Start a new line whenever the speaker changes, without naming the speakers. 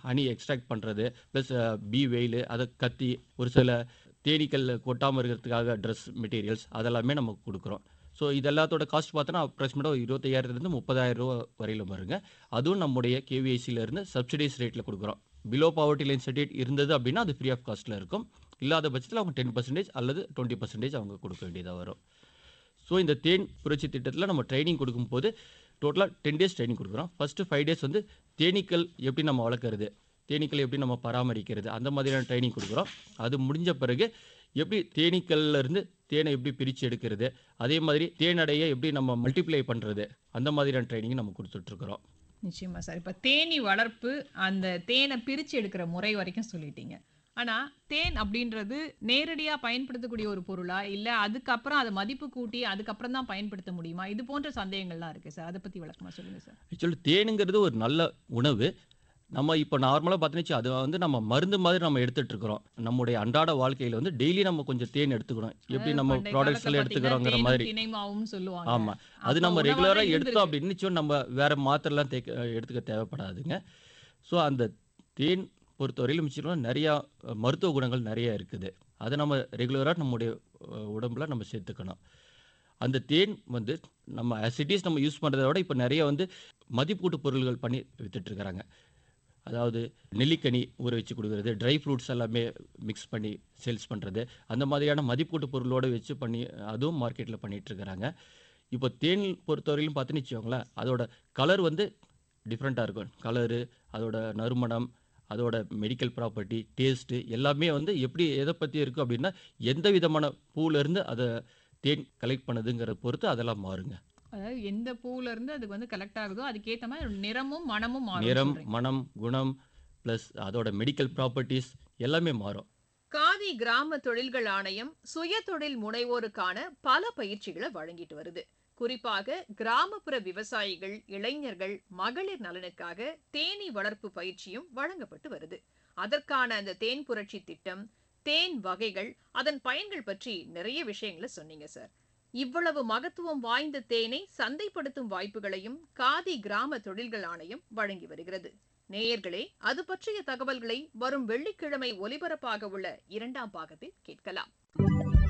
Honey extract பண்ணுறது plus bee veil அதை கத்தி ஒரு சில தேனீக்கள் கொட்டாமல் இருக்கிறதுக்காக ட்ரெஸ் மெட்டீரியல்ஸ் அதெல்லாமே நம்ம கொடுக்குறோம் ஸோ இது எல்லாத்தோட காஸ்ட் பார்த்தோன்னா அப்ராக்சிமேட்டாக இருபத்தையாயிரத்துலேருந்து முப்பதாயிரம் ரூபா வரையில வருங்க அதுவும் நம்முடைய கேவிஐசியிலேருந்து சப்சிடைஸ் ரேட்டில் கொடுக்குறோம் பிலோ பாவர்ட்டி லைன் சர்டிஃபிகேட் இருந்தது அப்படின்னா அது ஃப்ரீ ஆஃப் காஸ்ட்டில் இருக்கும் இல்லாத பட்சத்தில் அவங்க டென் பர்சன்டேஜ் அல்லது டுவெண்ட்டி பர்சன்டேஜ் அவங்க கொடுக்க வேண்டியதாக வரும் ஸோ இந்த தேன் புரட்சி திட்டத்தில் நம்ம ட்ரைனிங் கொடுக்கும்போது டோட்டலாக டென் டேஸ் ட்ரைனிங் கொடுக்குறோம் ஃபஸ்ட்டு ஃபைவ் டேஸ் வந்து தேனீக்கள் எப்படி நம்ம வளர்க்குறது தேனீக்கள் எப்படி நம்ம பராமரிக்கிறது அந்த மாதிரியான ட்ரைனிங் கொடுக்குறோம் அது முடிஞ்ச பிறகு எப்படி தேனீக்கள்ல இருந்து தேனை எப்படி பிரித்து எடுக்கிறது அதே மாதிரி தேனடையை எப்படி நம்ம மல்டிப்ளை பண்ணுறது அந்த மாதிரியான ட்ரைனிங் நம்ம கொடுத்துட்ருக்குறோம்
நிச்சயமா சார் இப்போ தேனி வளர்ப்பு அந்த தேனை பிரித்து எடுக்கிற முறை வரைக்கும் சொல்லிட்டீங்க ஆனா தேன் அப்படின்றது நேரடியா பயன்படுத்தக்கூடிய ஒரு பொருளா இல்ல அதுக்கப்புறம் அதை மதிப்பு கூட்டி அதுக்கப்புறம் தான் பயன்படுத்த முடியுமா இது போன்ற சந்தேகங்கள்லாம் இருக்கு சார் அதை பத்தி விளக்கமா சொல்லுங்க சார்
ஆக்சுவலி தேனுங்கிறது ஒரு நல்ல உணவு நம்ம இப்போ நார்மலாக பார்த்துனுச்சு அது வந்து நம்ம மருந்து மாதிரி நம்ம எடுத்துட்டு இருக்கிறோம் நம்முடைய அன்றாட வாழ்க்கையில் வந்து டெய்லி நம்ம கொஞ்சம் தேன் எடுத்துக்கணும் எப்படி நம்ம
பண்டைய
ப்ராடக்ட்ஸ்
காலத்துல
எல்லாம் எடுத்துக்கிறோங்கிற
பாத்தீங்கன்னா
மாதிரி
தேனும் திணைமாவும் சொல்லுவாங்க
ஆமாம் அது
அப்ப
நம்ம
உணவாவே
ரெகுலராக
இருந்திருக்கு.
எடுத்தோம் அப்படின்னு நிச்சயம் நம்ம வேற மாத்திரைலாம் தேக்க எடுத்துக்க தேவைப்படாதுங்க ஸோ அந்த தேன் பொறுத்தவரையிலும் நிச்சயம் நிறையா அஹ், மருத்துவ குணங்கள் நிறைய இருக்குது அதை நம்ம ரெகுலராக நம்முடைய அஹ், உடம்புல நம்ம சேர்த்துக்கணும் அந்த தேன் வந்து நம்ம அசிட்டிஸ் நம்ம யூஸ் பண்ணுறத விட இப்போ நிறைய வந்து மதிப்பூட்டு பொருள்கள் பண்ணி வித்துட்ருக்குறாங்க அதாவது நெல்லிக்கனி ஊற வச்சு கொடுக்குறது ட்ரை ஃப்ரூட்ஸ் எல்லாமே மிக்ஸ் பண்ணி சேல்ஸ் பண்ணுறது அந்த மாதிரியான மதிப்பூட்டு பொருளோடு வச்சு பண்ணி அதுவும் மார்க்கெட்டில் பண்ணிகிட்ருக்குறாங்க இப்போ தேன் பொறுத்தவரையிலும் பார்த்துன்னு வச்சுக்கோங்களேன் அதோட கலர் வந்து டிஃப்ரெண்ட்டாக இருக்கும் கலரு அதோட நறுமணம் அதோட மெடிக்கல் ப்ராப்பர்ட்டி டேஸ்ட்டு எல்லாமே வந்து எப்படி எதை பற்றி இருக்குது அப்படின்னா எந்த விதமான பூவிலேருந்து அதை தேன் கலெக்ட் பண்ணுதுங்கிற பொறுத்து அதெல்லாம் மாறுங்க
அதாவது எந்த பூல இருந்து அதுக்கு வந்து கலெக்ட் ஆகுதோ அதுக்கேத்த மாதிரி அதோட நிறமும் மனமும் மாறும்
நிறம்
சொல்றீங்க.
மனம் குணம் ப்ளஸ் அதோட மெடிக்கல் ப்ராப்பர்ட்டிஸ் எல்லாமே மாறும்
காதி கிராம தொழில்கள் ஆணையம் சுய தொழில் முனைவோருக்கான பல பயிற்சிகளை வழங்கிட்டு வருது குறிப்பாக கிராமப்புற விவசாயிகள் இளைஞர்கள் மகளிர் நலனுக்காக தேனீ வளர்ப்பு பயிற்சியும் வழங்கப்பட்டு வருது அதற்கான அந்த தேன் புரட்சி திட்டம் தேன் வகைகள் அதன் பயன்கள் பற்றி நிறைய விஷயங்களை சொன்னீங்க சார் இவ்வளவு மகத்துவம் வாய்ந்த தேனை சந்தைப்படுத்தும் வாய்ப்புகளையும் காதி கிராம தொழில்கள் ஆணையம் வழங்கி வருகிறது நேயர்களே அது பற்றிய தகவல்களை வரும் வெள்ளிக்கிழமை ஒலிபரப்பாக உள்ள இரண்டாம் பாகத்தில் கேட்கலாம்